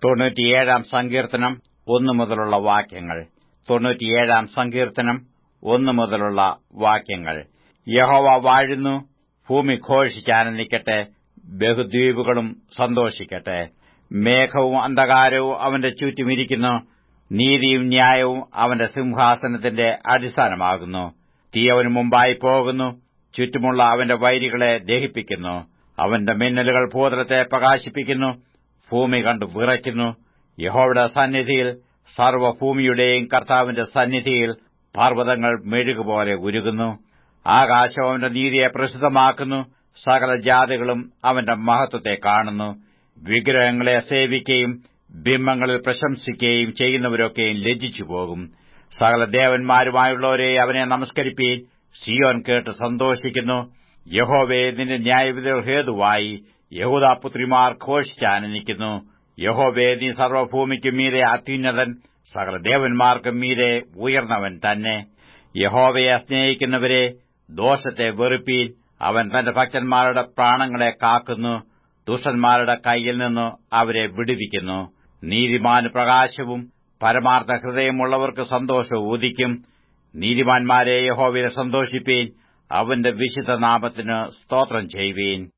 തൊണ്ണൂറ്റിയേഴാം സങ്കീർത്തനം ഒന്നു മുതലുള്ള വാക്യങ്ങൾ തൊണ്ണൂറ്റിയേഴാം സങ്കീർത്തനം ഒന്നു മുതലുള്ള വാക്യങ്ങൾ യഹോവ വാഴുന്നു ഭൂമി ഘോഷിച്ചാനന്ദിക്കട്ടെ ബഹുദ്വീപുകളും സന്തോഷിക്കട്ടെ മേഘവും അന്ധകാരവും അവന്റെ ചുറ്റുമിരിക്കുന്നു നീതിയും ന്യായവും അവന്റെ സിംഹാസനത്തിന്റെ അടിസ്ഥാനമാകുന്നു തീ അവന് മുമ്പായി പോകുന്നു ചുറ്റുമുള്ള അവന്റെ വൈരികളെ ദഹിപ്പിക്കുന്നു അവന്റെ മിന്നലുകൾ ഭൂതലത്തെ പ്രകാശിപ്പിക്കുന്നു ഭൂമി കണ്ടു വിറയ്ക്കുന്നു യഹോവയുടെ സന്നിധിയിൽ സർവ്വഭൂമിയുടെയും കർത്താവിന്റെ സന്നിധിയിൽ പർവ്വതങ്ങൾ മെഴുകുപോലെ ഉരുകുന്നു ആകാശം അവന്റെ നീതിയെ പ്രസിദ്ധമാക്കുന്നു സകല ജാതികളും അവന്റെ മഹത്വത്തെ കാണുന്നു വിഗ്രഹങ്ങളെ സേവിക്കുകയും ബിംബങ്ങളിൽ പ്രശംസിക്കുകയും ചെയ്യുന്നവരൊക്കെയും ലജ്ജിച്ചു പോകും സകല ദേവന്മാരുമായുള്ളവരെ അവനെ നമസ്കരിപ്പീൻ സിയോൻ കേട്ട് സന്തോഷിക്കുന്നു യഹോവേ നിന്റെ ന്യായവിധികൾ ഹേതുവായി യഹൂദാപുത്രിമാർ ഘോഷിച്ചാനന്ദിക്കുന്നു യഹോവേ നീ സർവ്വഭൂമിക്കും മീതെ അത്യുന്നതൻ സകല ദേവന്മാർക്കും മീതെ ഉയർന്നവൻ തന്നെ യഹോവയെ സ്നേഹിക്കുന്നവരെ ദോഷത്തെ വെറുപ്പീൻ അവൻ തന്റെ ഭക്തന്മാരുടെ പ്രാണങ്ങളെ കാക്കുന്നു ദുഷ്ടന്മാരുടെ കൈയിൽ നിന്ന് അവരെ വിടുവിക്കുന്നു നീതിമാന് പ്രകാശവും പരമാർത്ഥ ഹൃദയമുള്ളവർക്ക് സന്തോഷവും ഉദിക്കും നീതിമാന്മാരെ യഹോവയെ സന്തോഷിപ്പീൻ അവന്റെ വിശുദ്ധ നാമത്തിന് സ്തോത്രം ചെയ്യുവീൻ